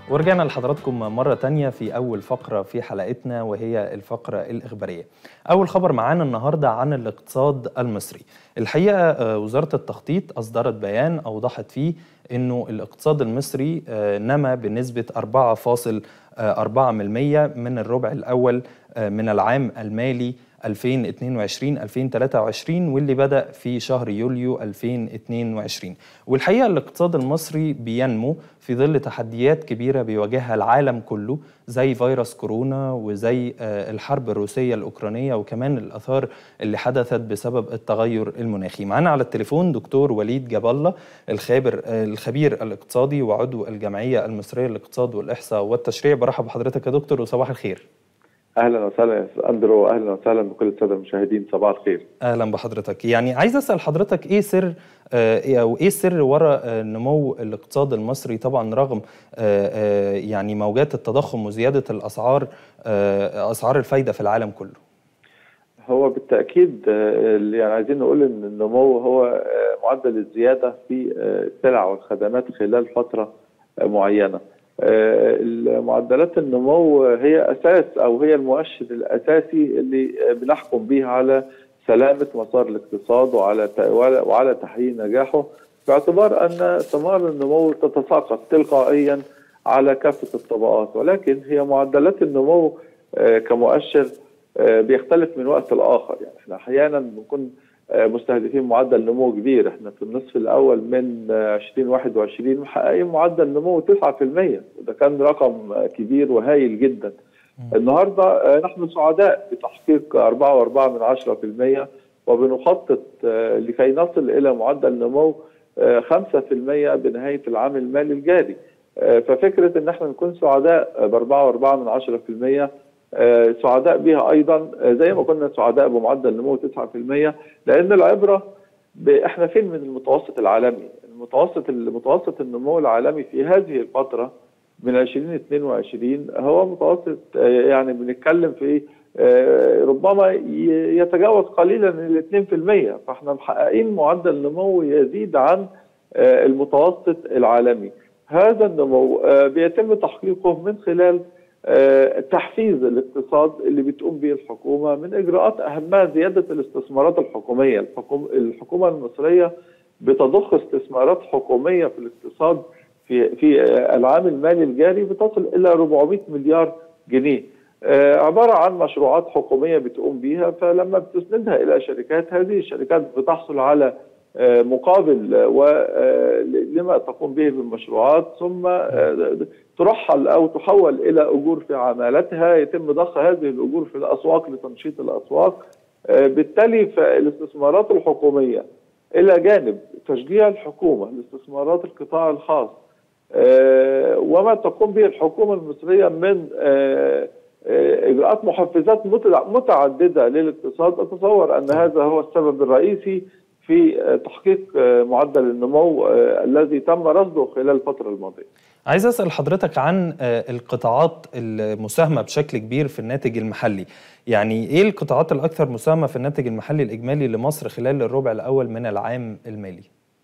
ورجعنا لحضراتكم مرة تانية في أول فقرة في حلقتنا وهي الفقرة الإخبارية أول خبر معانا النهاردة عن الاقتصاد المصري الحقيقة آه، وزارة التخطيط أصدرت بيان أوضحت فيه أنه الاقتصاد المصري آه، نمى بنسبة 4.4% من الربع الأول آه، من العام المالي 2022 2023 واللي بدأ في شهر يوليو 2022 والحقيقة الاقتصاد المصري بينمو في ظل تحديات كبيرة بيواجهها العالم كله زي فيروس كورونا وزي آه، الحرب الروسية الأوكرانية وكمان الأثار اللي حدثت بسبب التغير المناخي معنا على التليفون دكتور وليد جاب الله الخابر آه، الخبير الاقتصادي وعضو الجمعية المصرية للاقتصاد والإحصاء والتشريع برحب بحضرتك يا دكتور وصباح الخير اهلا وسهلا يا استاذ اندرو واهلا وسهلا بكل الساده المشاهدين صباح الخير اهلا بحضرتك يعني عايز اسال حضرتك ايه سر آه، إيه- او ايه السر وراء آه، نمو الاقتصاد المصري طبعا رغم آه، آه، يعني موجات التضخم وزياده الاسعار آه، اسعار الفايده في العالم كله هو بالتاكيد آه، اللي يعني عايزين نقول ان النمو هو آه، معدل الزياده في آه، السلع والخدمات خلال فتره آه، معينه آه، معدلات النمو هي اساس او هي المؤشر الاساسي اللي آه، بنحكم به على سلامه مسار الاقتصاد وعلى ت- وعلى تحقيق نجاحه باعتبار ان ثمار النمو تتساقط تلقائيا على كافه الطبقات ولكن هي معدلات النمو آه، كمؤشر آه، بيختلف من وقت لاخر يعني احنا احيانا بنكون آه، مستهدفين معدل نمو كبير احنا في النصف الاول من آه، 2021 محققين معدل نمو 9% وده كان رقم آه، كبير وهائل جدا النهارده آه، نحن سعداء بتحقيق 4.4 من 10% وبنخطط آه، لكي نصل الى معدل نمو آه، 5% بنهايه العام المالي الجاري آه، ففكره ان احنا نكون سعداء ب 4.4 من 10% آه، سعداء بها ايضا آه، زي ما كنا سعداء بمعدل نمو 9% لان العبره ب- احنا فين من المتوسط العالمي؟ المتوسط المتوسط النمو العالمي في هذه الفتره من 2022 هو متوسط آه، يعني بنتكلم في آه، ربما ي- يتجاوز قليلا ال 2% فاحنا محققين معدل نمو يزيد عن آه، المتوسط العالمي هذا النمو آه، بيتم تحقيقه من خلال آه، تحفيز الاقتصاد اللي بتقوم به الحكومه من اجراءات اهمها زياده الاستثمارات الحكوميه، الحكوم- الحكومه المصريه بتضخ استثمارات حكوميه في الاقتصاد في في آه، العام المالي الجاري بتصل الى 400 مليار جنيه. آه، عباره عن مشروعات حكوميه بتقوم بيها فلما بتسندها الى شركات هذه الشركات بتحصل على آه، مقابل آه، و آه، لما تقوم به من مشروعات ثم آه، ترحل او تحول الى اجور في عمالتها يتم ضخ هذه الاجور في الاسواق لتنشيط الاسواق آه، بالتالي فالاستثمارات الحكوميه الى جانب تشجيع الحكومه لاستثمارات القطاع الخاص آه، وما تقوم به الحكومه المصريه من آه، آه، اجراءات محفزات متع- متعدده للاقتصاد اتصور ان هذا هو السبب الرئيسي في آه، تحقيق آه، معدل النمو آه، الذي تم رصده خلال الفتره الماضيه. عايز اسال حضرتك عن آه، القطاعات المساهمه بشكل كبير في الناتج المحلي يعني ايه القطاعات الاكثر مساهمه في الناتج المحلي الاجمالي لمصر خلال الربع الاول من العام المالي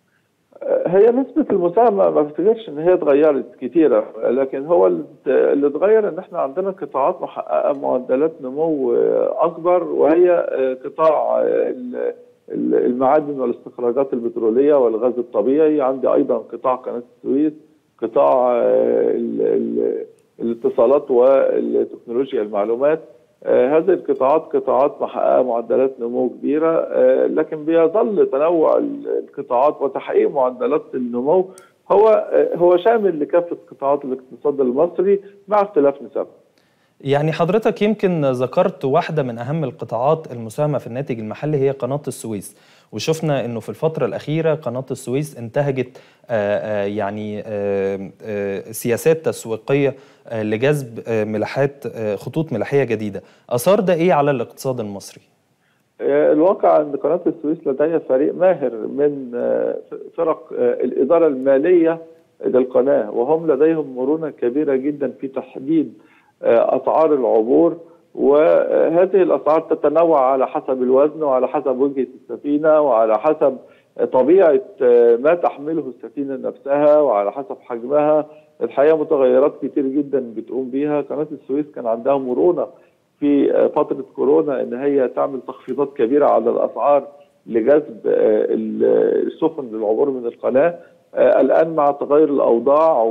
هي نسبة المساهمة ما بفتكرش ان هي اتغيرت كتيرة لكن هو اللي اللي اتغير ان احنا عندنا قطاعات محققة معدلات نمو اكبر وهي قطاع ال- ال- المعادن والاستخراجات البترولية والغاز الطبيعي عندي ايضا قطاع قناة السويس قطاع ال- ال- الاتصالات والتكنولوجيا المعلومات آه، هذه القطاعات قطاعات محققه معدلات نمو كبيره آه، لكن بيظل تنوع ال- القطاعات وتحقيق معدلات النمو هو آه، هو شامل لكافه قطاعات الاقتصاد المصري مع اختلاف نسبها. يعني حضرتك يمكن ذكرت واحدة من أهم القطاعات المساهمة في الناتج المحلي هي قناة السويس وشفنا أنه في الفترة الأخيرة قناة السويس انتهجت آه، آه، يعني آه، آه، سياسات تسويقية آه، لجذب آه، ملاحات آه، خطوط ملاحية جديدة أثار ده إيه على الاقتصاد المصري؟ آه، الواقع ان قناه السويس لديها فريق ماهر من آه، فرق آه، الاداره الماليه للقناه وهم لديهم مرونه كبيره جدا في تحديد آه، اسعار العبور وهذه الاسعار تتنوع على حسب الوزن وعلى حسب وجهه السفينه وعلى حسب طبيعه ما تحمله السفينه نفسها وعلى حسب حجمها الحقيقه متغيرات كتير جدا بتقوم بيها قناه السويس كان عندها مرونه في فتره كورونا ان هي تعمل تخفيضات كبيره على الاسعار لجذب السفن للعبور من القناه الان مع تغير الاوضاع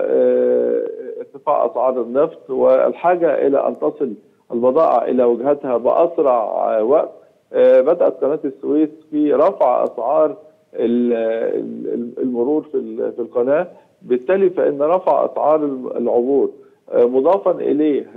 وارتفاع اسعار النفط والحاجه الى ان تصل البضائع الى وجهتها باسرع وقت بدات قناه السويس في رفع اسعار المرور في في القناه بالتالي فان رفع اسعار العبور مضافا اليه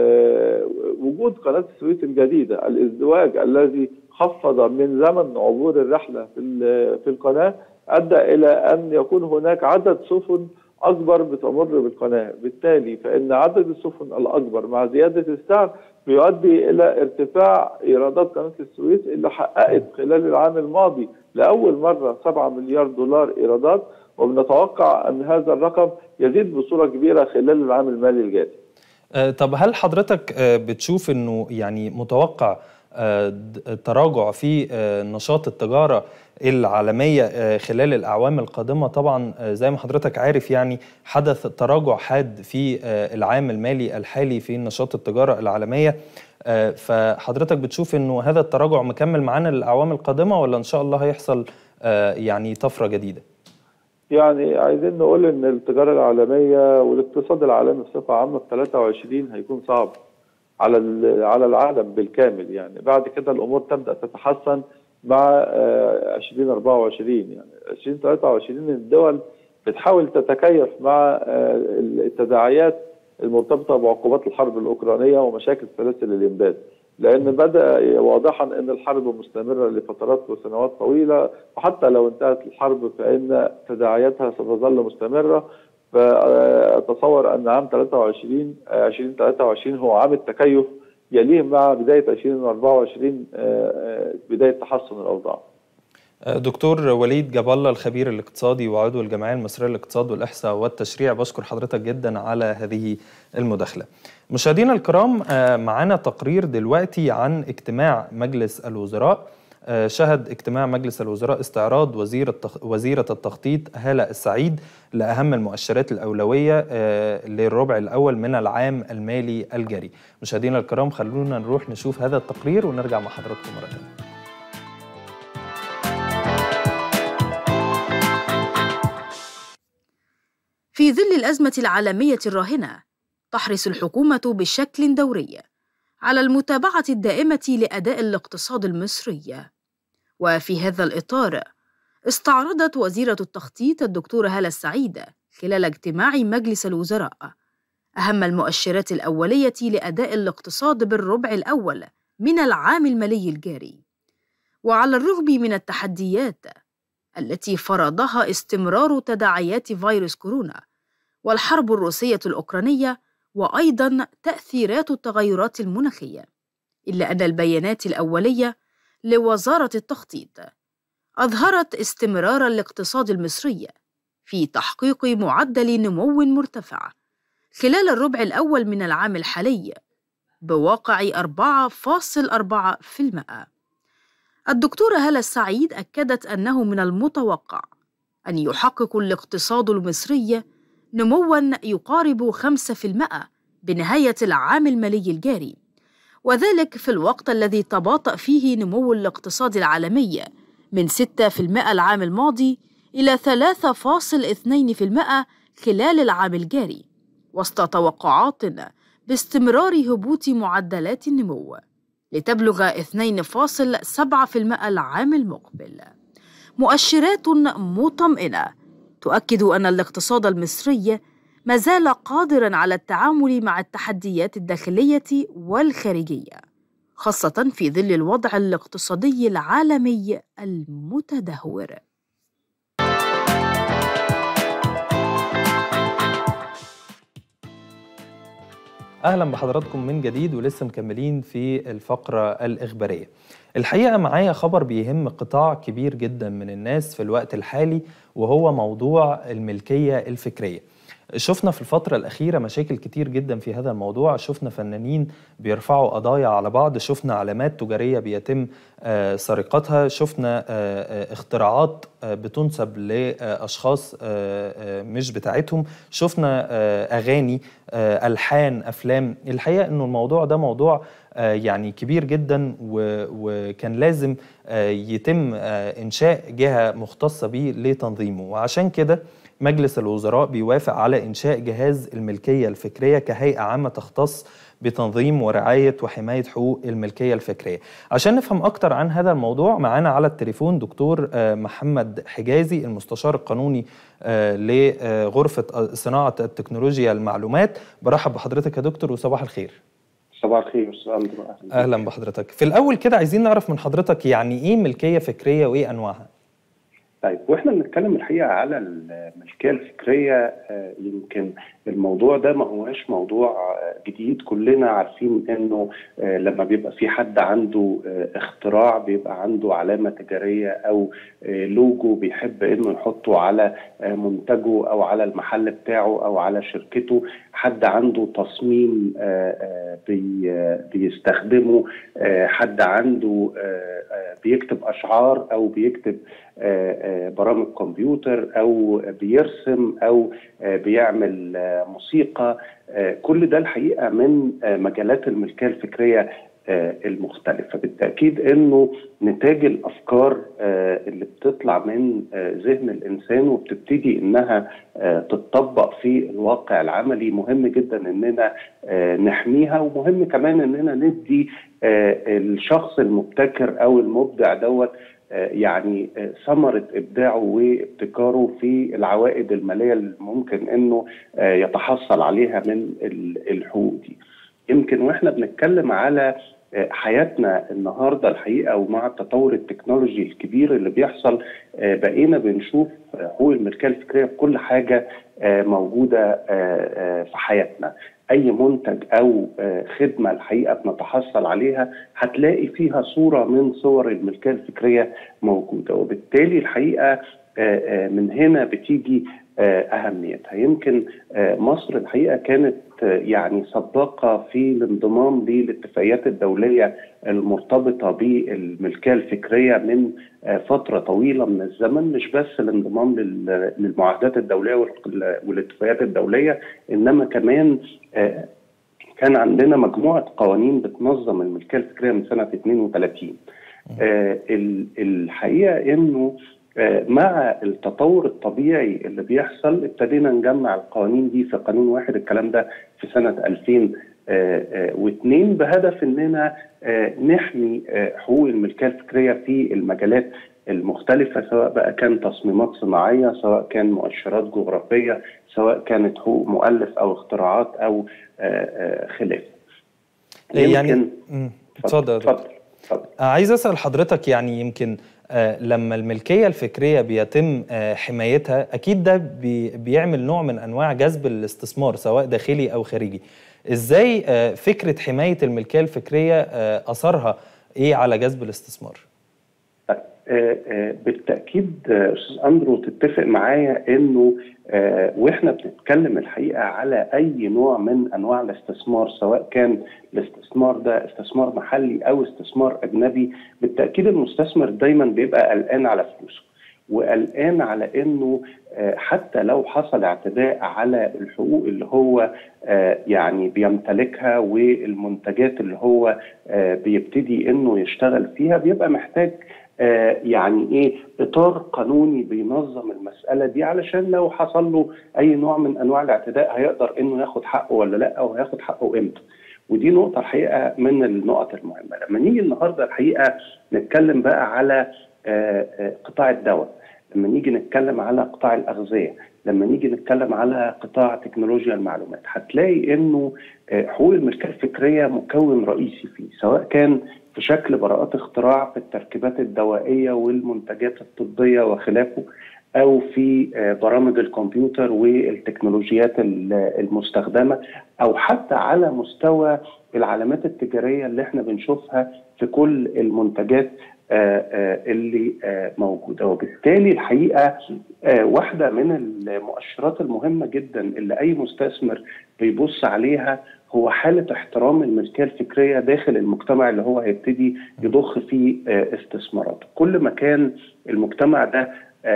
وجود قناه السويس الجديده الازدواج الذي خفض من زمن عبور الرحله في في القناه ادى الى ان يكون هناك عدد سفن اكبر بتمر بالقناه، بالتالي فان عدد السفن الاكبر مع زياده السعر بيؤدي الى ارتفاع ايرادات قناه السويس اللي حققت خلال العام الماضي لاول مره 7 مليار دولار ايرادات وبنتوقع ان هذا الرقم يزيد بصوره كبيره خلال العام المالي الجاري. طب هل حضرتك بتشوف انه يعني متوقع تراجع في نشاط التجاره العالميه خلال الاعوام القادمه طبعا زي ما حضرتك عارف يعني حدث تراجع حاد في العام المالي الحالي في نشاط التجاره العالميه فحضرتك بتشوف انه هذا التراجع مكمل معانا للاعوام القادمه ولا ان شاء الله هيحصل يعني طفره جديده؟ يعني عايزين نقول ان التجاره العالميه والاقتصاد العالمي بصفه عامه في 23 هيكون صعب على على العالم بالكامل يعني بعد كده الامور تبدا تتحسن مع 2024 يعني 2023 الدول بتحاول تتكيف مع التداعيات المرتبطه بعقوبات الحرب الاوكرانيه ومشاكل سلاسل الامداد لان بدا واضحا ان الحرب مستمره لفترات وسنوات طويله وحتى لو انتهت الحرب فان تداعياتها ستظل مستمره فاتصور ان عام 23 2023 هو عام التكيف يليه مع بدايه 2024 بدايه تحسن الاوضاع. دكتور وليد جاب الله الخبير الاقتصادي وعضو الجمعيه المصريه للاقتصاد والاحصاء والتشريع بشكر حضرتك جدا على هذه المداخله. مشاهدينا الكرام معانا تقرير دلوقتي عن اجتماع مجلس الوزراء شهد اجتماع مجلس الوزراء استعراض وزير التخ... وزيرة التخطيط هالة السعيد لأهم المؤشرات الأولوية للربع الأول من العام المالي الجاري مشاهدينا الكرام خلونا نروح نشوف هذا التقرير ونرجع مع حضراتكم مرة ثانية في ظل الأزمة العالمية الراهنة تحرص الحكومة بشكل دوري على المتابعة الدائمة لأداء الاقتصاد المصري وفي هذا الإطار استعرضت وزيرة التخطيط الدكتورة هالة السعيد خلال اجتماع مجلس الوزراء أهم المؤشرات الأولية لأداء الاقتصاد بالربع الأول من العام المالي الجاري وعلى الرغم من التحديات التي فرضها استمرار تداعيات فيروس كورونا والحرب الروسية الأوكرانية وأيضا تأثيرات التغيرات المناخية إلا أن البيانات الأولية لوزارة التخطيط أظهرت استمرار الاقتصاد المصري في تحقيق معدل نمو مرتفع خلال الربع الأول من العام الحالي بواقع 4.4% الدكتورة هالة السعيد أكدت أنه من المتوقع أن يحقق الاقتصاد المصري نموا يقارب 5% بنهاية العام المالي الجاري وذلك في الوقت الذي تباطأ فيه نمو الاقتصاد العالمي من 6% العام الماضي إلى 3.2% خلال العام الجاري وسط توقعات باستمرار هبوط معدلات النمو لتبلغ 2.7% العام المقبل مؤشرات مطمئنة تؤكد أن الاقتصاد المصري ما زال قادرا على التعامل مع التحديات الداخلية والخارجية خاصة في ظل الوضع الاقتصادي العالمي المتدهور اهلا بحضراتكم من جديد ولسه مكملين في الفقره الاخباريه. الحقيقه معايا خبر بيهم قطاع كبير جدا من الناس في الوقت الحالي وهو موضوع الملكيه الفكريه. شفنا في الفترة الأخيرة مشاكل كتير جدا في هذا الموضوع شفنا فنانين بيرفعوا قضايا على بعض شفنا علامات تجارية بيتم سرقتها شفنا اختراعات بتنسب لأشخاص مش بتاعتهم شفنا أغاني ألحان أفلام الحقيقة أنه الموضوع ده موضوع يعني كبير جدا وكان لازم يتم إنشاء جهة مختصة به لتنظيمه وعشان كده مجلس الوزراء بيوافق على إنشاء جهاز الملكية الفكرية كهيئة عامة تختص بتنظيم ورعاية وحماية حقوق الملكية الفكرية عشان نفهم أكتر عن هذا الموضوع معانا على التليفون دكتور محمد حجازي المستشار القانوني لغرفة صناعة التكنولوجيا المعلومات برحب بحضرتك يا دكتور وصباح الخير صباح الخير استاذ اندرو اهلا بحضرتك في الاول كده عايزين نعرف من حضرتك يعني ايه ملكيه فكريه وايه انواعها طيب واحنا بنتكلم الحقيقه على الملكيه الفكريه يمكن الموضوع ده ما هواش موضوع جديد كلنا عارفين انه لما بيبقى في حد عنده اختراع بيبقى عنده علامه تجاريه او لوجو بيحب انه يحطه على منتجه او على المحل بتاعه او على شركته حد عنده تصميم بيستخدمه حد عنده بيكتب اشعار او بيكتب برامج كمبيوتر او بيرسم او بيعمل موسيقى كل ده الحقيقه من مجالات الملكيه الفكريه المختلفة بالتأكيد أنه نتاج الأفكار اللي بتطلع من ذهن الإنسان وبتبتدي أنها تتطبق في الواقع العملي مهم جدا أننا نحميها ومهم كمان أننا ندي الشخص المبتكر أو المبدع دوت يعني ثمرة إبداعه وابتكاره في العوائد المالية اللي ممكن أنه يتحصل عليها من الحقوق دي يمكن وإحنا بنتكلم على حياتنا النهارده الحقيقه ومع التطور التكنولوجي الكبير اللي بيحصل بقينا بنشوف حقوق الملكيه الفكريه في كل حاجه موجوده في حياتنا اي منتج او خدمه الحقيقه بنتحصل عليها هتلاقي فيها صوره من صور الملكيه الفكريه موجوده وبالتالي الحقيقه من هنا بتيجي اهميتها يمكن مصر الحقيقه كانت يعني سباقه في الانضمام للاتفاقيات الدوليه المرتبطه بالملكيه الفكريه من فتره طويله من الزمن مش بس الانضمام للمعاهدات الدوليه والاتفاقيات الدوليه انما كمان كان عندنا مجموعه قوانين بتنظم الملكيه الفكريه من سنه 32 الحقيقه انه مع التطور الطبيعي اللي بيحصل ابتدينا نجمع القوانين دي في قانون واحد الكلام ده في سنة 2002 بهدف اننا نحمي حقوق الملكية الفكرية في المجالات المختلفة سواء بقى كان تصميمات صناعية سواء كان مؤشرات جغرافية سواء كانت حقوق مؤلف أو اختراعات أو خلافه يعني اتفضل اتفضل عايز اسال حضرتك يعني يمكن آه لما الملكيه الفكريه بيتم آه حمايتها اكيد ده بي بيعمل نوع من انواع جذب الاستثمار سواء داخلي او خارجي ازاي آه فكره حمايه الملكيه الفكريه اثرها ايه على جذب الاستثمار بالتاكيد استاذ اندرو تتفق معايا انه واحنا بنتكلم الحقيقه على اي نوع من انواع الاستثمار سواء كان الاستثمار ده استثمار محلي او استثمار اجنبي بالتاكيد المستثمر دايما بيبقى قلقان على فلوسه وقلقان على انه حتى لو حصل اعتداء على الحقوق اللي هو يعني بيمتلكها والمنتجات اللي هو بيبتدي انه يشتغل فيها بيبقى محتاج يعني ايه اطار قانوني بينظم المساله دي علشان لو حصل له اي نوع من انواع الاعتداء هيقدر انه ياخد حقه ولا لا او هياخد حقه امتى ودي نقطه الحقيقه من النقط المهمه لما نيجي النهارده الحقيقه نتكلم بقى على قطاع الدواء لما نيجي نتكلم على قطاع الاغذيه لما نيجي نتكلم على قطاع تكنولوجيا المعلومات هتلاقي انه حقوق الملكيه الفكريه مكون رئيسي فيه سواء كان في شكل براءات اختراع في التركيبات الدوائيه والمنتجات الطبيه وخلافه او في برامج الكمبيوتر والتكنولوجيات المستخدمه او حتى على مستوى العلامات التجاريه اللي احنا بنشوفها في كل المنتجات اللي موجوده وبالتالي الحقيقه واحده من المؤشرات المهمه جدا اللي اي مستثمر بيبص عليها هو حاله احترام الملكيه الفكريه داخل المجتمع اللي هو هيبتدي يضخ فيه استثمارات كل ما كان المجتمع ده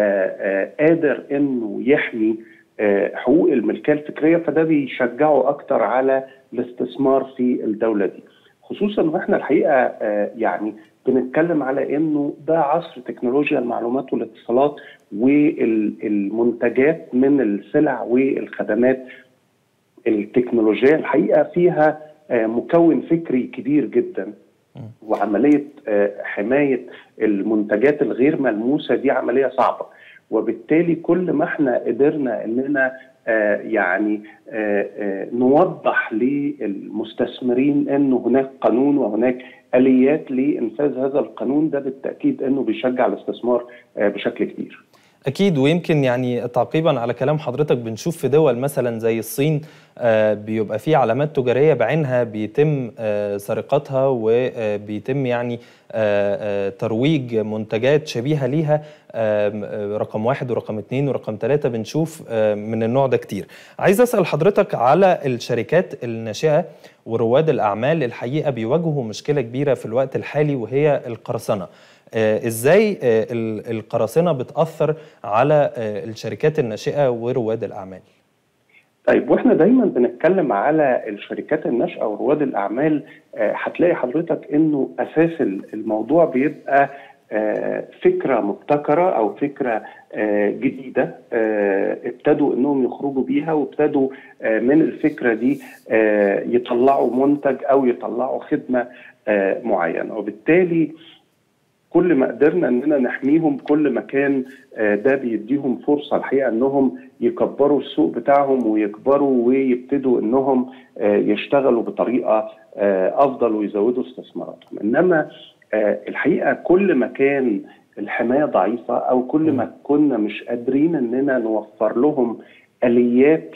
قادر انه يحمي حقوق الملكيه الفكريه فده بيشجعه اكتر على الاستثمار في الدوله دي خصوصا واحنا الحقيقه يعني بنتكلم على انه ده عصر تكنولوجيا المعلومات والاتصالات والمنتجات من السلع والخدمات التكنولوجيه الحقيقه فيها مكون فكري كبير جدا وعمليه حمايه المنتجات الغير ملموسه دي عمليه صعبه وبالتالي كل ما احنا قدرنا اننا آه يعني آه آه نوضح للمستثمرين انه هناك قانون وهناك اليات لانفاذ هذا القانون ده بالتاكيد انه بيشجع الاستثمار بشكل كبير. اكيد ويمكن يعني تعقيبا على كلام حضرتك بنشوف في دول مثلا زي الصين بيبقى في علامات تجاريه بعينها بيتم سرقتها وبيتم يعني ترويج منتجات شبيهه ليها رقم واحد ورقم اثنين ورقم ثلاثة بنشوف من النوع ده كتير عايز أسأل حضرتك على الشركات الناشئة ورواد الأعمال الحقيقة بيواجهوا مشكلة كبيرة في الوقت الحالي وهي القرصنة ازاي القراصنه بتاثر على الشركات الناشئه ورواد الاعمال طيب واحنا دايما بنتكلم على الشركات الناشئه ورواد الاعمال هتلاقي حضرتك انه اساس الموضوع بيبقى فكره مبتكره او فكره جديده ابتدوا انهم يخرجوا بيها وابتدوا من الفكره دي يطلعوا منتج او يطلعوا خدمه معينه وبالتالي كل ما قدرنا اننا نحميهم كل ما كان ده بيديهم فرصه الحقيقه انهم يكبروا السوق بتاعهم ويكبروا ويبتدوا انهم يشتغلوا بطريقه افضل ويزودوا استثماراتهم انما الحقيقه كل ما كان الحمايه ضعيفه او كل ما كنا مش قادرين اننا نوفر لهم اليات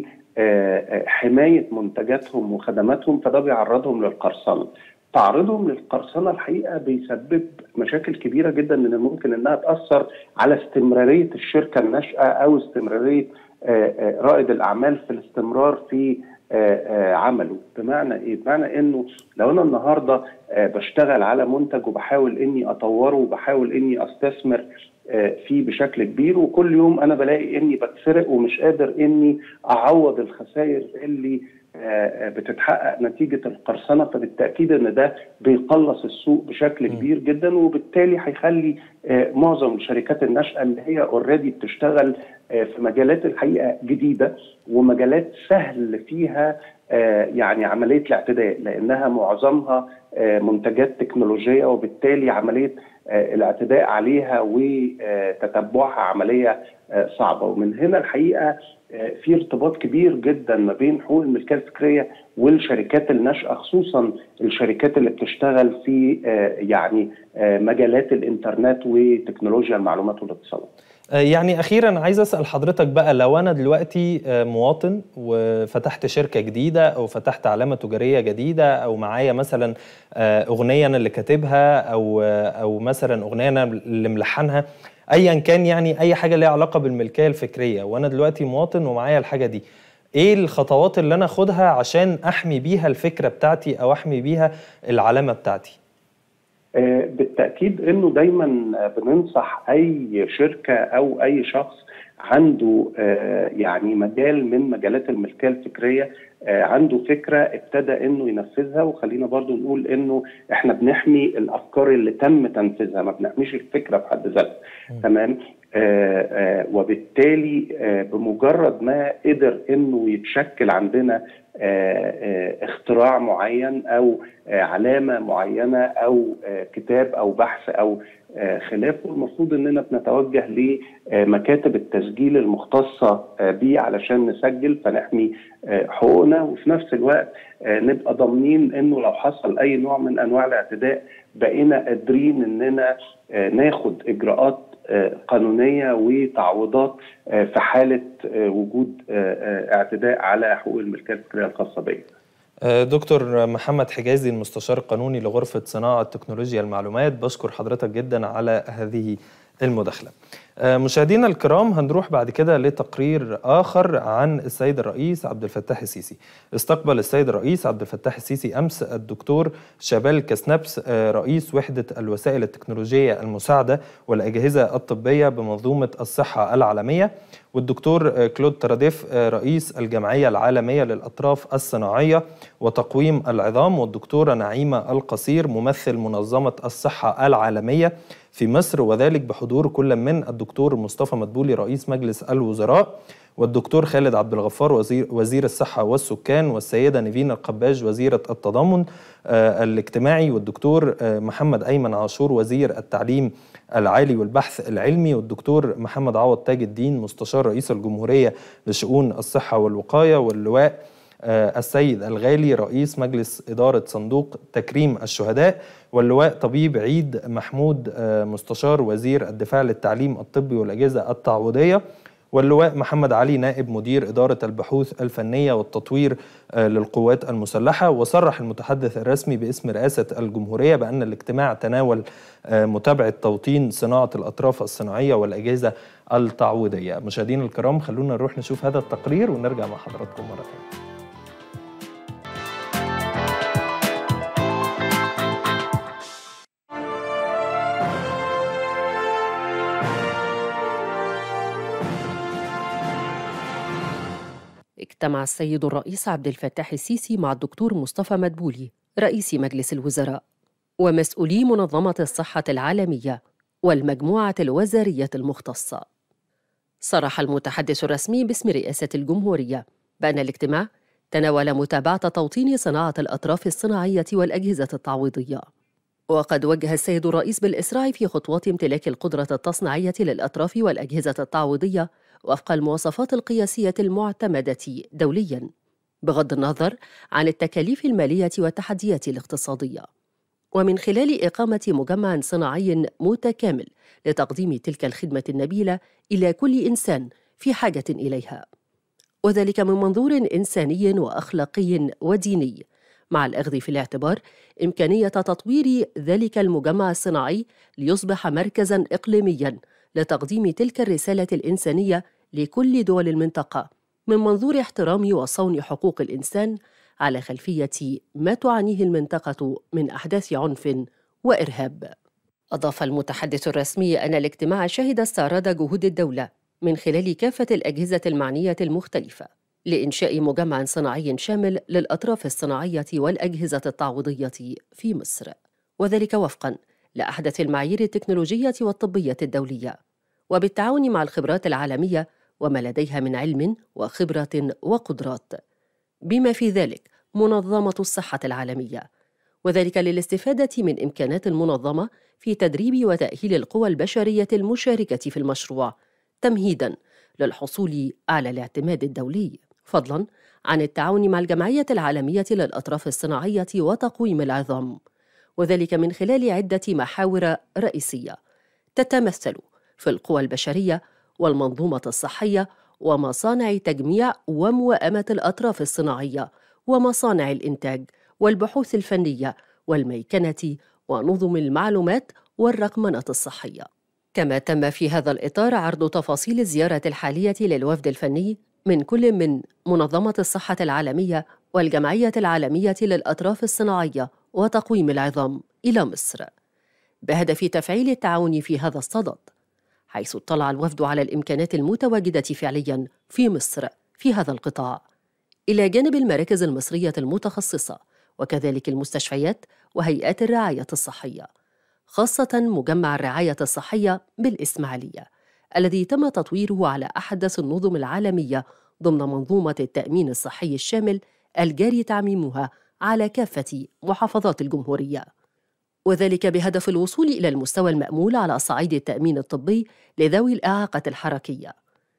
لحمايه منتجاتهم وخدماتهم فده بيعرضهم للقرصنه تعرضهم للقرصنه الحقيقه بيسبب مشاكل كبيره جدا من الممكن انها تاثر على استمراريه الشركه الناشئه او استمراريه رائد الاعمال في الاستمرار في عمله بمعنى ايه؟ بمعنى انه لو انا النهارده بشتغل على منتج وبحاول اني اطوره وبحاول اني استثمر فيه بشكل كبير وكل يوم انا بلاقي اني بتسرق ومش قادر اني اعوض الخسائر اللي بتتحقق نتيجه القرصنه فبالتاكيد ان ده بيقلص السوق بشكل كبير جدا وبالتالي هيخلي معظم الشركات الناشئه اللي هي اوريدي بتشتغل في مجالات الحقيقه جديده ومجالات سهل فيها يعني عمليه الاعتداء لانها معظمها منتجات تكنولوجيه وبالتالي عمليه الاعتداء عليها وتتبعها عمليه صعبه ومن هنا الحقيقه في ارتباط كبير جدا ما بين حقوق الملكيه الفكريه والشركات الناشئه خصوصا الشركات اللي بتشتغل في يعني مجالات الانترنت وتكنولوجيا المعلومات والاتصالات. يعني اخيرا عايز اسال حضرتك بقى لو انا دلوقتي مواطن وفتحت شركه جديده او فتحت علامه تجاريه جديده او معايا مثلا اغنيه انا اللي كاتبها او او مثلا اغنيه انا اللي ملحنها ايا كان يعني اي حاجه ليها علاقه بالملكيه الفكريه وانا دلوقتي مواطن ومعايا الحاجه دي ايه الخطوات اللي انا اخدها عشان احمي بيها الفكره بتاعتي او احمي بيها العلامه بتاعتي بالتاكيد انه دايما بننصح اي شركه او اي شخص عنده يعني مجال من مجالات الملكيه الفكريه عنده فكره ابتدى انه ينفذها وخلينا برضو نقول انه احنا بنحمي الافكار اللي تم تنفيذها ما بنحميش الفكره بحد ذاتها تمام آآ آآ وبالتالي بمجرد ما قدر انه يتشكل عندنا آآ اختراع معين او علامه معينه او كتاب او بحث او خلافه المفروض اننا بنتوجه لمكاتب التسجيل المختصه بيه علشان نسجل فنحمي حقوقنا وفي نفس الوقت نبقى ضامنين انه لو حصل اي نوع من انواع الاعتداء بقينا قادرين اننا ناخد اجراءات قانونيه وتعويضات في حاله وجود اعتداء على حقوق الملكيه الفكريه الخاصه بيا. دكتور محمد حجازي المستشار القانوني لغرفة صناعة تكنولوجيا المعلومات بشكر حضرتك جدا على هذه المداخلة مشاهدينا الكرام هنروح بعد كده لتقرير آخر عن السيد الرئيس عبد الفتاح السيسي استقبل السيد الرئيس عبد الفتاح السيسي أمس الدكتور شابال كسنبس رئيس وحدة الوسائل التكنولوجية المساعدة والأجهزة الطبية بمنظومة الصحة العالمية والدكتور كلود تراديف رئيس الجمعية العالمية للأطراف الصناعية وتقويم العظام والدكتورة نعيمة القصير ممثل منظمة الصحة العالمية في مصر وذلك بحضور كل من الدكتور مصطفى مدبولي رئيس مجلس الوزراء والدكتور خالد عبد الغفار وزير, وزير الصحة والسكان والسيدة نيفين القباج وزيرة التضامن آه الاجتماعي والدكتور آه محمد أيمن عاشور وزير التعليم العالي والبحث العلمي والدكتور محمد عوض تاج الدين مستشار رئيس الجمهورية لشؤون الصحة والوقاية واللواء آه السيد الغالي رئيس مجلس إدارة صندوق تكريم الشهداء واللواء طبيب عيد محمود مستشار وزير الدفاع للتعليم الطبي والأجهزة التعويضية واللواء محمد علي نائب مدير إدارة البحوث الفنية والتطوير للقوات المسلحة وصرح المتحدث الرسمي باسم رئاسة الجمهورية بأن الاجتماع تناول متابعة توطين صناعة الأطراف الصناعية والأجهزة التعويضية مشاهدينا الكرام خلونا نروح نشوف هذا التقرير ونرجع مع حضراتكم مرة ثانية اجتمع السيد الرئيس عبد الفتاح السيسي مع الدكتور مصطفى مدبولي رئيس مجلس الوزراء ومسؤولي منظمة الصحة العالمية والمجموعة الوزارية المختصة. صرح المتحدث الرسمي باسم رئاسة الجمهورية بأن الاجتماع تناول متابعة توطين صناعة الأطراف الصناعية والأجهزة التعويضية. وقد وجه السيد الرئيس بالإسراع في خطوات امتلاك القدرة التصنيعية للأطراف والأجهزة التعويضية وفق المواصفات القياسية المعتمدة دولياً، بغض النظر عن التكاليف المالية والتحديات الاقتصادية. ومن خلال إقامة مجمع صناعي متكامل لتقديم تلك الخدمة النبيلة إلى كل إنسان في حاجة إليها. وذلك من منظور إنساني وأخلاقي وديني، مع الأخذ في الاعتبار إمكانية تطوير ذلك المجمع الصناعي ليصبح مركزاً إقليمياً لتقديم تلك الرسالة الإنسانية لكل دول المنطقة من منظور احترام وصون حقوق الإنسان على خلفية ما تعانيه المنطقة من أحداث عنف وإرهاب. أضاف المتحدث الرسمي أن الاجتماع شهد استعراض جهود الدولة من خلال كافة الأجهزة المعنية المختلفة لإنشاء مجمع صناعي شامل للأطراف الصناعية والأجهزة التعويضية في مصر، وذلك وفقاً لأحدث المعايير التكنولوجية والطبية الدولية، وبالتعاون مع الخبرات العالمية وما لديها من علم وخبرة وقدرات، بما في ذلك منظمة الصحة العالمية، وذلك للاستفادة من إمكانات المنظمة في تدريب وتأهيل القوى البشرية المشاركة في المشروع، تمهيداً للحصول على الاعتماد الدولي. فضلاً عن التعاون مع الجمعية العالمية للأطراف الصناعية وتقويم العظام، وذلك من خلال عدة محاور رئيسية تتمثل في القوى البشرية والمنظومة الصحية ومصانع تجميع وموائمة الأطراف الصناعية ومصانع الإنتاج والبحوث الفنية والميكنة ونظم المعلومات والرقمنة الصحية. كما تم في هذا الإطار عرض تفاصيل الزيارة الحالية للوفد الفني من كل من منظمة الصحة العالمية والجمعية العالمية للأطراف الصناعية وتقويم العظام إلى مصر بهدف تفعيل التعاون في هذا الصدد حيث اطلع الوفد على الإمكانات المتواجدة فعلياً في مصر في هذا القطاع إلى جانب المراكز المصرية المتخصصة وكذلك المستشفيات وهيئات الرعاية الصحية خاصة مجمع الرعاية الصحية بالإسماعيلية الذي تم تطويره على أحدث النظم العالمية ضمن منظومة التأمين الصحي الشامل الجاري تعميمها على كافة محافظات الجمهورية وذلك بهدف الوصول إلى المستوى المأمول على صعيد التأمين الطبي لذوي الإعاقة الحركية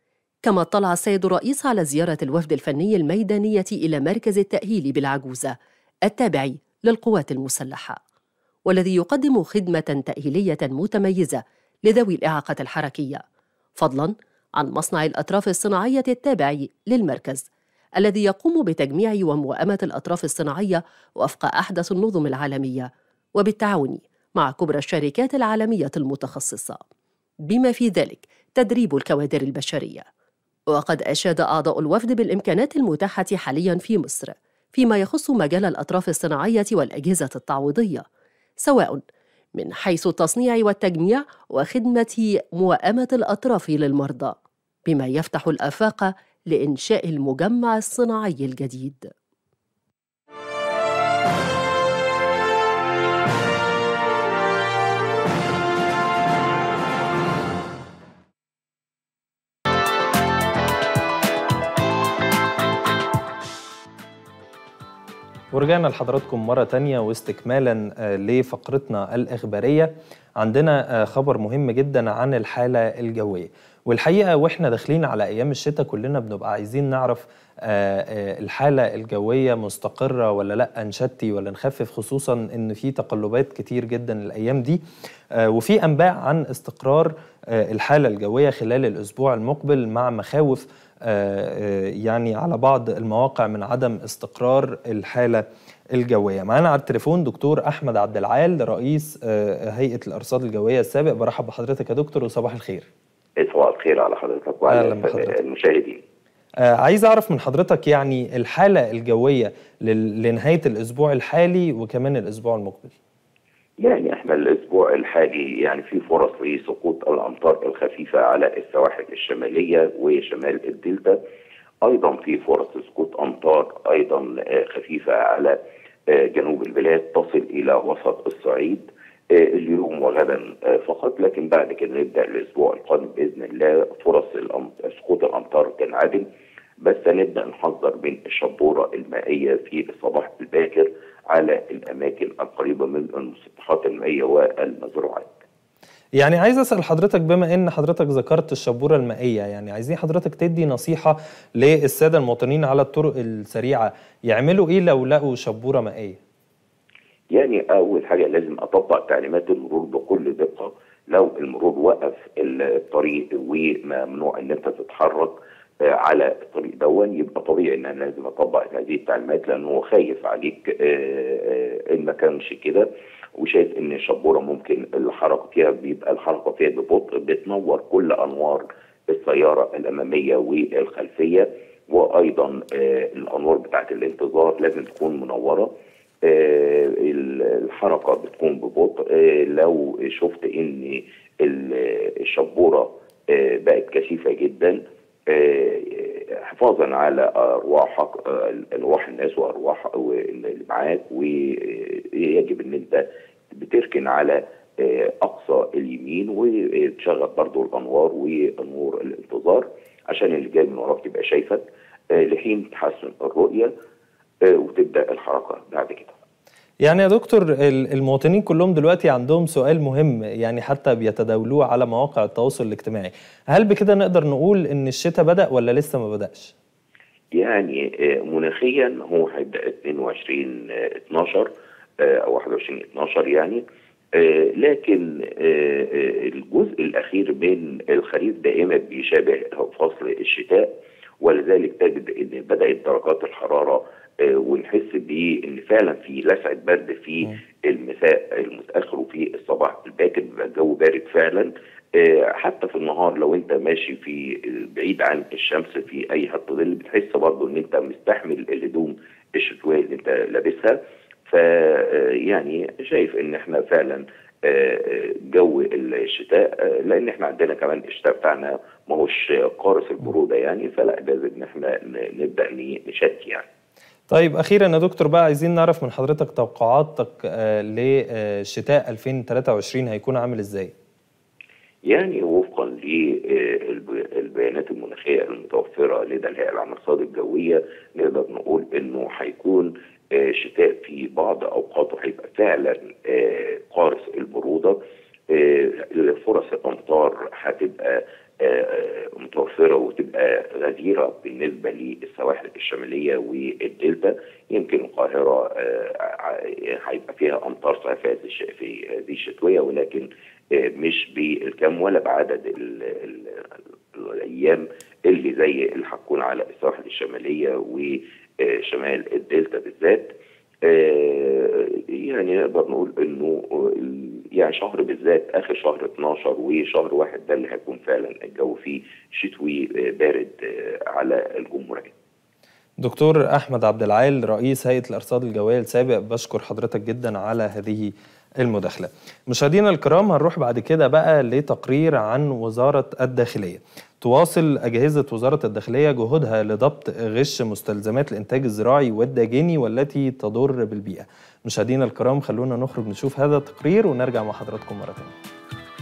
كما اطلع السيد الرئيس على زيارة الوفد الفني الميدانية إلى مركز التأهيل بالعجوزة التابع للقوات المسلحة والذي يقدم خدمة تأهيلية متميزة لذوي الإعاقة الحركية فضلاً عن مصنع الأطراف الصناعية التابع للمركز الذي يقوم بتجميع وموائمة الأطراف الصناعية وفق أحدث النظم العالمية وبالتعاون مع كبرى الشركات العالمية المتخصصة بما في ذلك تدريب الكوادر البشرية وقد أشاد أعضاء الوفد بالإمكانات المتاحة حاليا في مصر فيما يخص مجال الأطراف الصناعية والأجهزة التعويضية سواء من حيث التصنيع والتجميع وخدمة موائمة الأطراف للمرضى بما يفتح الآفاق لإنشاء المجمع الصناعي الجديد ورجعنا لحضراتكم مرة تانية واستكمالا آه، لفقرتنا الإخبارية عندنا آه، خبر مهم جدا عن الحالة الجوية والحقيقة وإحنا داخلين على أيام الشتاء كلنا بنبقى عايزين نعرف آه، آه، الحالة الجوية مستقرة ولا لأ نشتي ولا نخفف خصوصا إن في تقلبات كتير جدا الأيام دي آه، وفي أنباء عن استقرار آه، الحالة الجوية خلال الأسبوع المقبل مع مخاوف آه، آه، يعني على بعض المواقع من عدم استقرار الحالة الجوية معانا على التليفون دكتور أحمد عبد العال رئيس آه، هيئة الأرصاد الجوية السابق برحب بحضرتك يا دكتور وصباح الخير صباح الخير على حضرتك وعلى أهلا بحضرتك. المشاهدين آه، عايز أعرف من حضرتك يعني الحالة الجوية لل- لنهاية الأسبوع الحالي وكمان الأسبوع المقبل يعني احنا الاسبوع الحالي يعني في فرص لسقوط الامطار الخفيفه على السواحل الشماليه وشمال الدلتا ايضا في فرص سقوط امطار ايضا آه، خفيفه على آه، جنوب البلاد تصل الى وسط الصعيد آه، اليوم وغدا آه، فقط لكن بعد كده نبدا الاسبوع القادم باذن الله فرص الأم- سقوط الامطار تنعدم بس هنبدا نحذر من الشبوره المائيه في الصباح الباكر على الاماكن القريبه من المسطحات المائيه والمزروعات. يعني عايز أسأل حضرتك بما إن حضرتك ذكرت الشبورة المائية يعني عايزين حضرتك تدي نصيحة للسادة المواطنين على الطرق السريعة يعملوا إيه لو لقوا شبورة مائية؟ يعني اول حاجه لازم اطبق تعليمات المرور بكل دقه لو المرور وقف الطريق وممنوع ان انت تتحرك آه، على الطريق دون يبقى طبيعي ان انا لازم اطبق هذه التعليمات لانه هو خايف عليك آه، آه، ان ما كانش كده وشايف ان الشبوره ممكن الحركه فيها بيبقى الحركه فيها ببطء بتنور كل انوار السياره الاماميه والخلفيه وايضا آه، الانوار بتاعت الانتظار لازم تكون منوره آه، الحركه بتكون ببطء آه، لو شفت ان ال- الشبوره آه، بقت كثيفه جدا آه، حفاظا على ارواحك آه، ارواح الناس وارواح اللي معاك ويجب ان انت بتركن على آه، اقصى اليمين وتشغل برضو الانوار ونور الانتظار عشان اللي جاي من وراك تبقى شايفك آه، لحين تحسن الرؤيه آه، وتبدا الحركه بعد كده يعني يا دكتور ال- المواطنين كلهم دلوقتي عندهم سؤال مهم يعني حتى بيتداولوه على مواقع التواصل الاجتماعي هل بكده نقدر نقول ان الشتاء بدأ ولا لسه ما بدأش يعني آه، مناخيا هو هيبدا 22 آه، 12 آه، او 21 12 يعني آه، لكن آه، آه، الجزء الاخير من الخريف دائما بيشابه فصل الشتاء ولذلك تجد ان بدات درجات الحراره آه، ونحس بان فعلا في لسعه برد في المساء المتاخر وفي الصباح الباكر بيبقى الجو بارد فعلا آه، حتى في النهار لو انت ماشي في بعيد عن الشمس في اي خط ظل بتحس برضه ان انت مستحمل الهدوم الشتويه اللي انت لابسها ف آه، يعني شايف ان احنا فعلا آه، آه، جو الشتاء آه، لان احنا عندنا كمان الشتاء بتاعنا ما هوش قارس البروده يعني فلا لازم ان احنا ن- نبدا ن- نشتي يعني طيب اخيرا يا دكتور بقى عايزين نعرف من حضرتك توقعاتك آه، لشتاء 2023 هيكون عامل ازاي يعني وفقا للبيانات المناخيه المتوفره لدى الهيئه العامه للارصاد الجويه نقدر نقول انه هيكون آه، شتاء في بعض اوقاته هيبقى فعلا آه، قارس البروده آه، فرص الامطار هتبقى آه، متوفره وتبقى غزيره بالنسبه للسواحل الشماليه والدلتا يمكن القاهره آه، هيبقى فيها امطار صيفيه في الش- في هذه الشتويه ولكن آه، مش بالكم ولا بعدد ال- ال- الايام اللي زي اللي هتكون على السواحل الشماليه وشمال الدلتا بالذات آه، يعني نقدر نقول انه ال- يعني شهر بالذات اخر شهر 12 وشهر واحد ده اللي هيكون فعلا الجو فيه شتوي آه، بارد آه، على الجمهوريه. دكتور احمد عبد العال رئيس هيئه الارصاد الجويه السابق بشكر حضرتك جدا على هذه المداخله. مشاهدينا الكرام هنروح بعد كده بقى لتقرير عن وزاره الداخليه. تواصل اجهزه وزاره الداخليه جهودها لضبط غش مستلزمات الانتاج الزراعي والداجني والتي تضر بالبيئه. مشاهدينا الكرام خلونا نخرج نشوف هذا التقرير ونرجع مع حضراتكم مره ثانيه.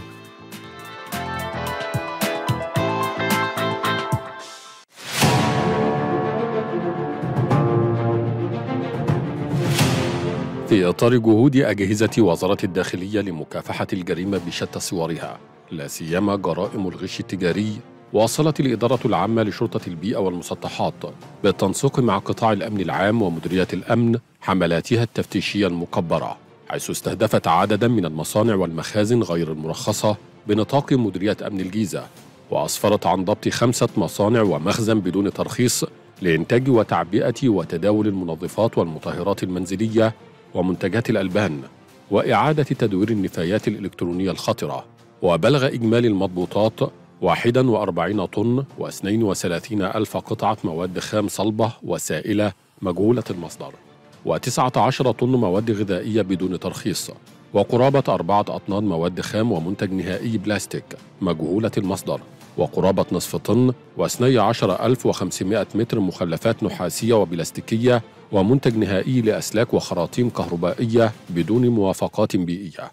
في إطار جهود أجهزة وزارة الداخلية لمكافحة الجريمة بشتى صورها لا سيما جرائم الغش التجاري واصلت الإدارة العامة لشرطة البيئة والمسطحات بالتنسيق مع قطاع الأمن العام ومديرية الأمن حملاتها التفتيشية المكبرة حيث استهدفت عددا من المصانع والمخازن غير المرخصة بنطاق مديرية أمن الجيزة وأسفرت عن ضبط خمسة مصانع ومخزن بدون ترخيص لإنتاج وتعبئة وتداول المنظفات والمطهرات المنزلية ومنتجات الألبان وإعادة تدوير النفايات الإلكترونية الخطرة وبلغ إجمالي المضبوطات 41 طن و32 ألف قطعة مواد خام صلبة وسائلة مجهولة المصدر و19 طن مواد غذائية بدون ترخيص وقرابة أربعة أطنان مواد خام ومنتج نهائي بلاستيك مجهولة المصدر وقرابة نصف طن و12500 متر مخلفات نحاسية وبلاستيكية ومنتج نهائي لأسلاك وخراطيم كهربائية بدون موافقات بيئية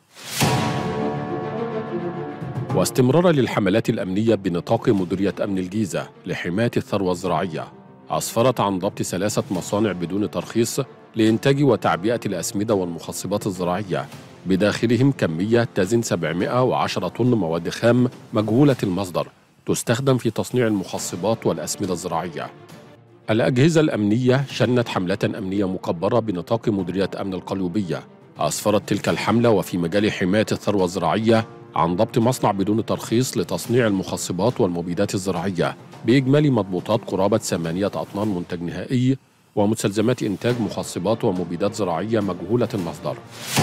واستمرارا للحملات الأمنية بنطاق مديرية أمن الجيزة لحماية الثروة الزراعية أسفرت عن ضبط ثلاثة مصانع بدون ترخيص لإنتاج وتعبئة الأسمدة والمخصبات الزراعية بداخلهم كمية تزن 710 طن مواد خام مجهولة المصدر تستخدم في تصنيع المخصبات والأسمدة الزراعية الأجهزة الأمنية شنت حملة أمنية مكبرة بنطاق مديرية أمن القليوبية أسفرت تلك الحملة وفي مجال حماية الثروة الزراعية عن ضبط مصنع بدون ترخيص لتصنيع المخصبات والمبيدات الزراعية بإجمالي مضبوطات قرابة ثمانية أطنان منتج نهائي ومستلزمات إنتاج مخصبات ومبيدات زراعية مجهولة المصدر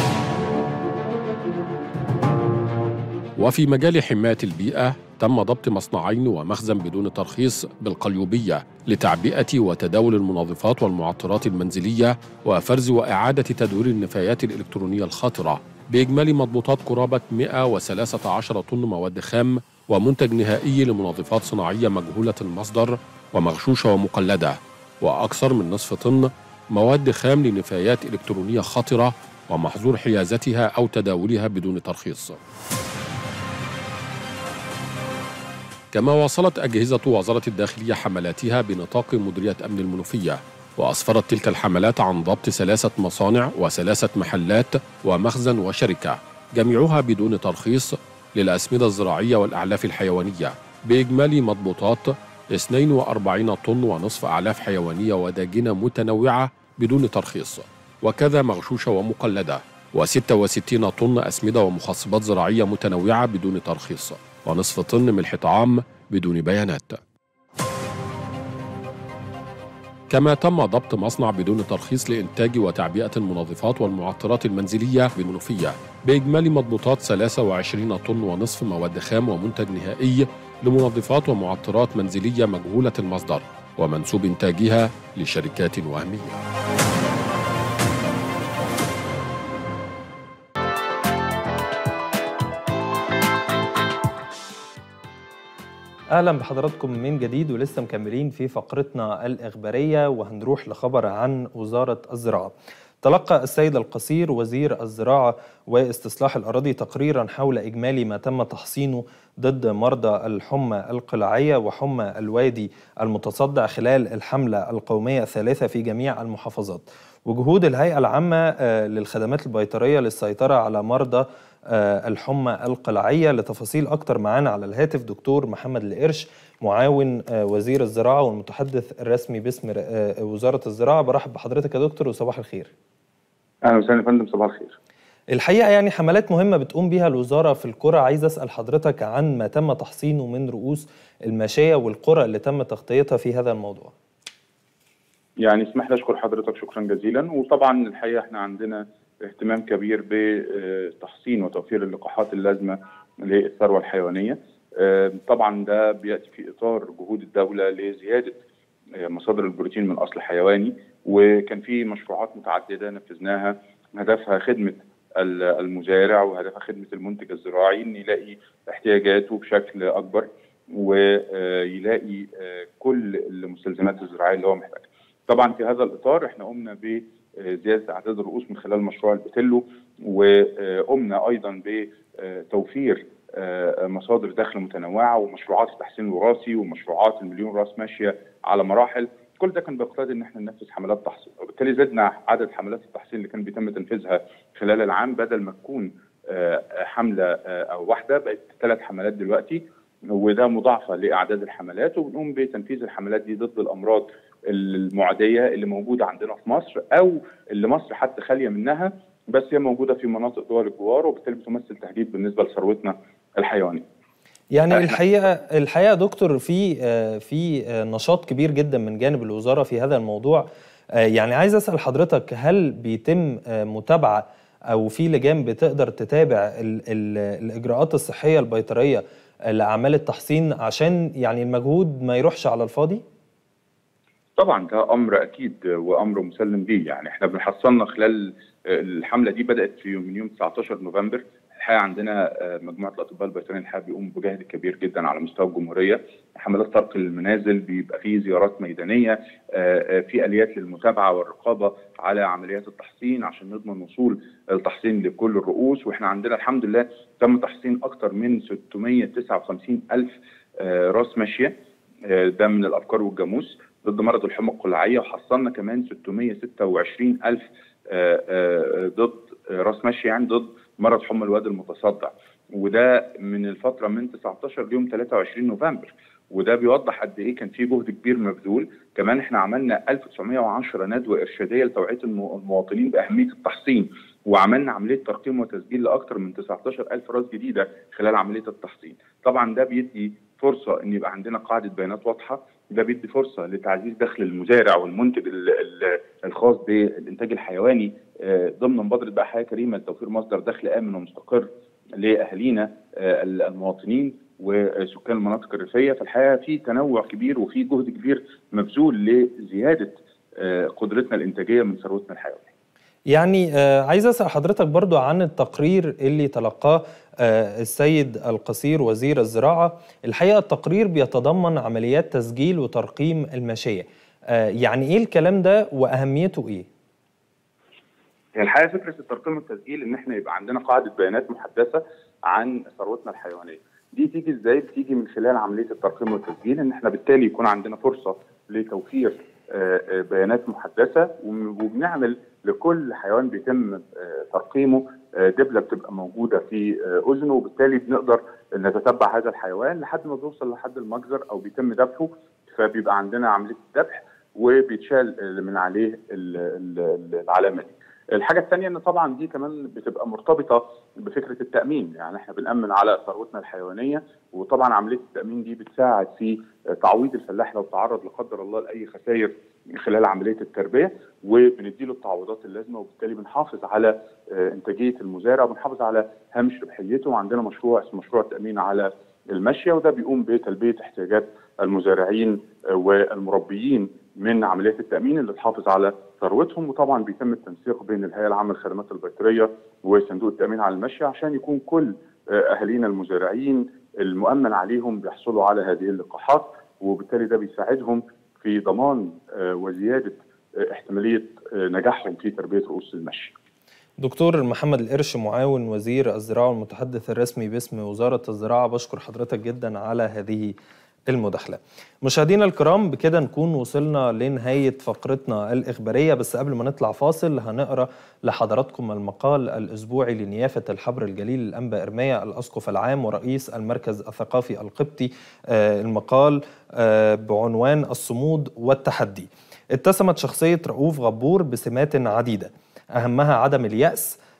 وفي مجال حماية البيئة تم ضبط مصنعين ومخزن بدون ترخيص بالقليوبية لتعبئة وتداول المنظفات والمعطرات المنزلية وفرز وإعادة تدوير النفايات الإلكترونية الخاطرة بإجمالي مضبوطات قرابة 113 طن مواد خام ومنتج نهائي لمنظفات صناعية مجهولة المصدر ومغشوشة ومقلدة وأكثر من نصف طن مواد خام لنفايات إلكترونية خطرة ومحظور حيازتها أو تداولها بدون ترخيص كما واصلت أجهزة وزارة الداخلية حملاتها بنطاق مديرية أمن المنوفية وأسفرت تلك الحملات عن ضبط ثلاثة مصانع وثلاثة محلات ومخزن وشركة جميعها بدون ترخيص للأسمدة الزراعية والأعلاف الحيوانية بإجمالي مضبوطات 42 طن ونصف أعلاف حيوانية وداجنة متنوعة بدون ترخيص وكذا مغشوشة ومقلدة و66 طن أسمدة ومخصبات زراعية متنوعة بدون ترخيص ونصف طن ملح طعام بدون بيانات كما تم ضبط مصنع بدون ترخيص لإنتاج وتعبئة المنظفات والمعطرات المنزلية بالمنوفية بإجمالي مضبوطات 23 طن ونصف مواد خام ومنتج نهائي لمنظفات ومعطرات منزلية مجهولة المصدر ومنسوب إنتاجها لشركات وهمية اهلا بحضراتكم من جديد ولسه مكملين في فقرتنا الاخباريه وهنروح لخبر عن وزاره الزراعه. تلقى السيد القصير وزير الزراعه واستصلاح الاراضي تقريرا حول اجمالي ما تم تحصينه ضد مرضى الحمى القلاعيه وحمى الوادي المتصدع خلال الحمله القوميه الثالثه في جميع المحافظات. وجهود الهيئه العامه للخدمات البيطريه للسيطره على مرضى الحمى القلعية لتفاصيل أكتر معانا على الهاتف دكتور محمد القرش معاون وزير الزراعة والمتحدث الرسمي باسم وزارة الزراعة برحب بحضرتك يا دكتور وصباح الخير أهلا وسهلا يا فندم صباح الخير الحقيقة يعني حملات مهمة بتقوم بها الوزارة في القرى عايز أسأل حضرتك عن ما تم تحصينه من رؤوس الماشية والقرى اللي تم تغطيتها في هذا الموضوع يعني اسمح لي اشكر حضرتك شكرا جزيلا وطبعا الحقيقه احنا عندنا اهتمام كبير بتحسين وتوفير اللقاحات اللازمه للثروه الحيوانيه آه، طبعا ده بياتي في اطار جهود الدوله لزياده آه، مصادر البروتين من اصل حيواني وكان في مشروعات متعدده نفذناها هدفها خدمه ال- المزارع وهدفها خدمه المنتج الزراعي ان يلاقي احتياجاته بشكل اكبر ويلاقي كل المستلزمات الزراعيه اللي هو محتاجها. طبعا في هذا الاطار احنا قمنا بزياده اعداد الرؤوس من خلال مشروع البتلو وقمنا ايضا بتوفير مصادر دخل متنوعه ومشروعات التحسين الوراثي ومشروعات المليون راس ماشيه على مراحل كل ده كان بيقتضي ان احنا ننفذ حملات تحصين وبالتالي زدنا عدد حملات التحصين اللي كان بيتم تنفيذها خلال العام بدل ما تكون حمله او واحده بقت ثلاث حملات دلوقتي وده مضاعفه لاعداد الحملات وبنقوم بتنفيذ الحملات دي ضد الامراض المعديه اللي موجوده عندنا في مصر او اللي مصر حتى خاليه منها بس هي موجوده في مناطق دول الجوار وبالتالي بتمثل تهديد بالنسبه لثروتنا الحيوانيه. يعني الحقيقه الحقيقه دكتور في في نشاط كبير جدا من جانب الوزاره في هذا الموضوع يعني عايز اسال حضرتك هل بيتم متابعه او في لجان بتقدر تتابع ال ال الاجراءات الصحيه البيطريه لاعمال التحصين عشان يعني المجهود ما يروحش على الفاضي؟ طبعا ده امر اكيد وامر مسلم به يعني احنا بنحصلنا خلال الحمله دي بدات في من يوم 19 نوفمبر الحقيقه عندنا مجموعه الاطباء البيطريين الحقيقه بيقوموا بجهد كبير جدا على مستوى الجمهوريه حملات طرق المنازل بيبقى فيه زيارات ميدانيه في اليات للمتابعه والرقابه على عمليات التحصين عشان نضمن وصول التحصين لكل الرؤوس واحنا عندنا الحمد لله تم تحصين اكثر من 659 الف راس ماشيه ده من الابقار والجاموس ضد مرض الحمى القلعيه وحصلنا كمان 626 الف ضد راس ماشيه يعني ضد مرض حمى الواد المتصدع وده من الفتره من 19 ليوم 23 نوفمبر وده بيوضح قد ايه كان في جهد كبير مبذول كمان احنا عملنا 1910 ندوه ارشاديه لتوعيه المواطنين باهميه التحصين وعملنا عمليه ترقيم وتسجيل لاكثر من 19000 راس جديده خلال عمليه التحصين طبعا ده بيدي فرصه ان يبقى عندنا قاعده بيانات واضحه ده بيدي فرصه لتعزيز دخل المزارع والمنتج الخاص بالانتاج الحيواني ضمن مبادره بقى حياه كريمه لتوفير مصدر دخل امن ومستقر لاهالينا المواطنين وسكان المناطق الريفيه فالحقيقه في تنوع كبير وفي جهد كبير مبذول لزياده قدرتنا الانتاجيه من ثروتنا الحيوانيه. يعني عايز اسال حضرتك برضو عن التقرير اللي تلقاه السيد القصير وزير الزراعه، الحقيقه التقرير بيتضمن عمليات تسجيل وترقيم الماشيه. يعني ايه الكلام ده واهميته ايه؟ هي الحقيقه فكره الترقيم والتسجيل ان احنا يبقى عندنا قاعده بيانات محدثه عن ثروتنا الحيوانيه. دي تيجي ازاي؟ بتيجي من خلال عمليه الترقيم والتسجيل ان احنا بالتالي يكون عندنا فرصه لتوفير بيانات محدثه وبنعمل لكل حيوان بيتم ترقيمه دبله بتبقى موجوده في اذنه وبالتالي بنقدر نتتبع هذا الحيوان لحد ما بيوصل لحد المجزر او بيتم ذبحه فبيبقى عندنا عمليه الذبح وبيتشال من عليه العلامه دي. الحاجه الثانيه ان طبعا دي كمان بتبقى مرتبطه بفكره التامين يعني احنا بنامن على ثروتنا الحيوانيه وطبعا عمليه التامين دي بتساعد في تعويض الفلاح لو تعرض لا قدر الله لاي خسائر خلال عمليه التربيه وبنديله التعويضات اللازمه وبالتالي بنحافظ على انتاجيه المزارع وبنحافظ على هامش ربحيته وعندنا مشروع اسمه مشروع التامين على المشيه وده بيقوم بتلبيه احتياجات المزارعين والمربيين من عمليات التامين اللي تحافظ على ثروتهم وطبعا بيتم التنسيق بين الهيئه العامه للخدمات البيطريه وصندوق التامين على المشي عشان يكون كل اهالينا المزارعين المؤمن عليهم بيحصلوا على هذه اللقاحات وبالتالي ده بيساعدهم في ضمان وزياده احتماليه نجاحهم في تربيه رؤوس المشي. دكتور محمد القرش معاون وزير الزراعه والمتحدث الرسمي باسم وزاره الزراعه بشكر حضرتك جدا على هذه المداخلة مشاهدينا الكرام بكده نكون وصلنا لنهاية فقرتنا الإخبارية بس قبل ما نطلع فاصل هنقرأ لحضراتكم المقال الأسبوعي لنيافة الحبر الجليل الأنبا إرميا الأسقف العام ورئيس المركز الثقافي القبطي المقال بعنوان الصمود والتحدي اتسمت شخصية رؤوف غبور بسمات عديدة أهمها عدم اليأس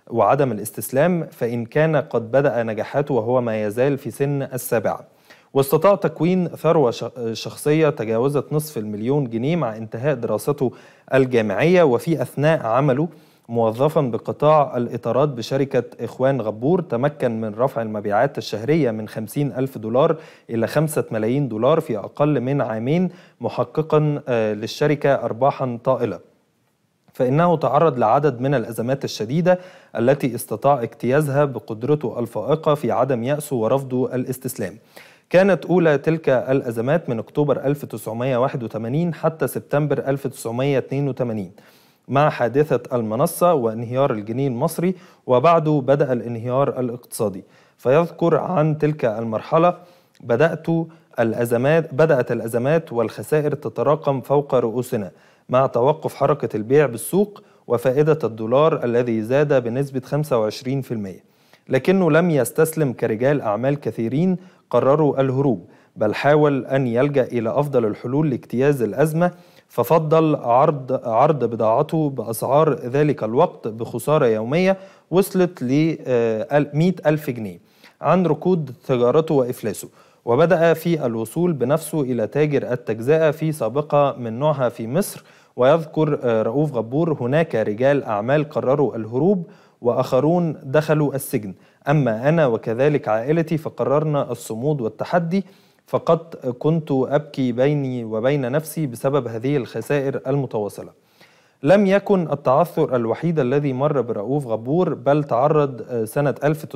وعدم الاستسلام فإن كان قد بدأ نجاحاته وهو ما يزال في سن السابعة واستطاع تكوين ثروة شخصية تجاوزت نصف المليون جنيه مع انتهاء دراسته الجامعية وفي أثناء عمله موظفا بقطاع الإطارات بشركة إخوان غبور تمكن من رفع المبيعات الشهرية من 50 ألف دولار إلى 5 ملايين دولار في أقل من عامين محققا للشركة أرباحا طائلة فإنه تعرض لعدد من الأزمات الشديدة التي استطاع اجتيازها بقدرته الفائقة في عدم يأسه ورفضه الاستسلام كانت أولى تلك الأزمات من أكتوبر 1981 حتى سبتمبر 1982 مع حادثة المنصة وانهيار الجنيه المصري وبعده بدأ الانهيار الاقتصادي فيذكر عن تلك المرحلة بدأت الأزمات بدأت الأزمات والخسائر تتراكم فوق رؤوسنا مع توقف حركة البيع بالسوق وفائدة الدولار الذي زاد بنسبة 25% لكنه لم يستسلم كرجال أعمال كثيرين قرروا الهروب بل حاول أن يلجأ إلى أفضل الحلول لاجتياز الأزمة ففضل عرض عرض بضاعته بأسعار ذلك الوقت بخسارة يومية وصلت ل 100 ألف جنيه عن ركود تجارته وإفلاسه وبدأ في الوصول بنفسه إلى تاجر التجزئة في سابقة من نوعها في مصر ويذكر رؤوف غبور هناك رجال أعمال قرروا الهروب وآخرون دخلوا السجن أما أنا وكذلك عائلتي فقررنا الصمود والتحدي فقد كنت أبكي بيني وبين نفسي بسبب هذه الخسائر المتواصلة لم يكن التعثر الوحيد الذي مر برؤوف غبور بل تعرض سنة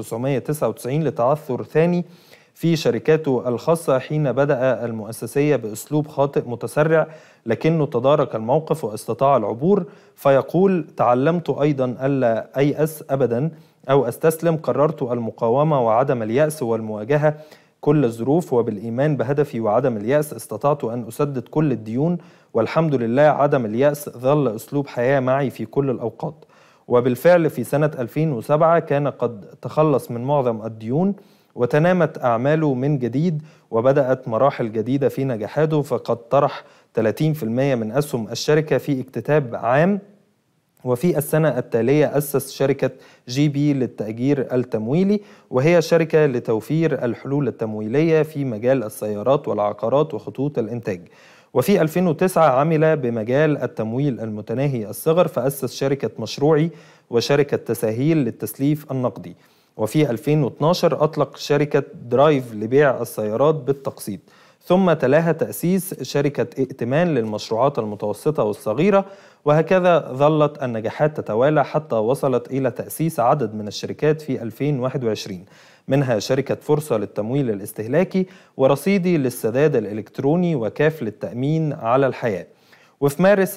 1999 لتعثر ثاني في شركاته الخاصة حين بدأ المؤسسية بأسلوب خاطئ متسرع لكنه تدارك الموقف واستطاع العبور فيقول تعلمت أيضا ألا أيأس أبدا أو أستسلم قررت المقاومة وعدم اليأس والمواجهة كل الظروف وبالإيمان بهدفي وعدم اليأس استطعت أن أسدد كل الديون والحمد لله عدم اليأس ظل أسلوب حياة معي في كل الأوقات وبالفعل في سنة 2007 كان قد تخلص من معظم الديون وتنامت أعماله من جديد وبدأت مراحل جديدة في نجاحاته فقد طرح 30% من أسهم الشركة في اكتتاب عام وفي السنة التالية أسس شركة جي بي للتأجير التمويلي وهي شركة لتوفير الحلول التمويلية في مجال السيارات والعقارات وخطوط الإنتاج وفي 2009 عمل بمجال التمويل المتناهي الصغر فأسس شركة مشروعي وشركة تساهيل للتسليف النقدي وفي 2012 أطلق شركة درايف لبيع السيارات بالتقسيط ثم تلاها تأسيس شركة ائتمان للمشروعات المتوسطة والصغيرة وهكذا ظلت النجاحات تتوالى حتى وصلت إلى تأسيس عدد من الشركات في 2021 منها شركة فرصة للتمويل الاستهلاكي ورصيدي للسداد الإلكتروني وكاف للتأمين على الحياة وفي مارس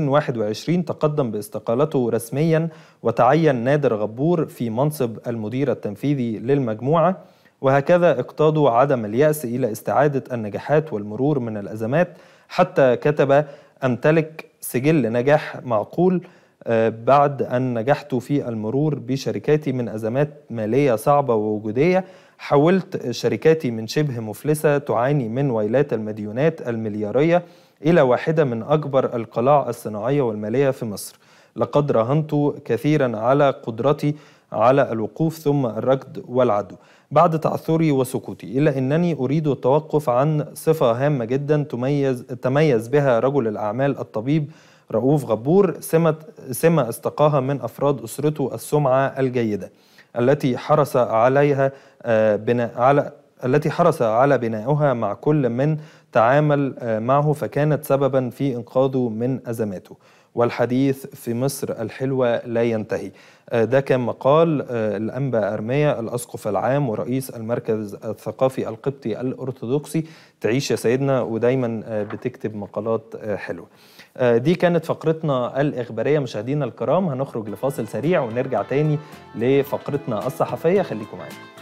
2021 تقدم باستقالته رسميا وتعين نادر غبور في منصب المدير التنفيذي للمجموعة وهكذا اقتادوا عدم اليأس إلى استعادة النجاحات والمرور من الأزمات حتى كتب أمتلك سجل نجاح معقول بعد أن نجحت في المرور بشركاتي من أزمات مالية صعبة ووجودية حولت شركاتي من شبه مفلسة تعاني من ويلات المديونات المليارية إلى واحدة من أكبر القلاع الصناعية والمالية في مصر لقد راهنت كثيرا على قدرتي على الوقوف ثم الركض والعدو بعد تعثري وسكوتي إلا أنني أريد التوقف عن صفة هامة جدا تميز, تميز بها رجل الأعمال الطبيب رؤوف غبور سمة, سمة استقاها من أفراد أسرته السمعة الجيدة التي حرص عليها بناء على التي حرص على بنائها مع كل من تعامل معه فكانت سببا في إنقاذه من أزماته والحديث في مصر الحلوة لا ينتهي ده كان مقال الأنبا أرمية الأسقف العام ورئيس المركز الثقافي القبطي الأرثوذكسي تعيش يا سيدنا ودايما بتكتب مقالات حلوة دي كانت فقرتنا الإخبارية مشاهدينا الكرام هنخرج لفاصل سريع ونرجع تاني لفقرتنا الصحفية خليكم معانا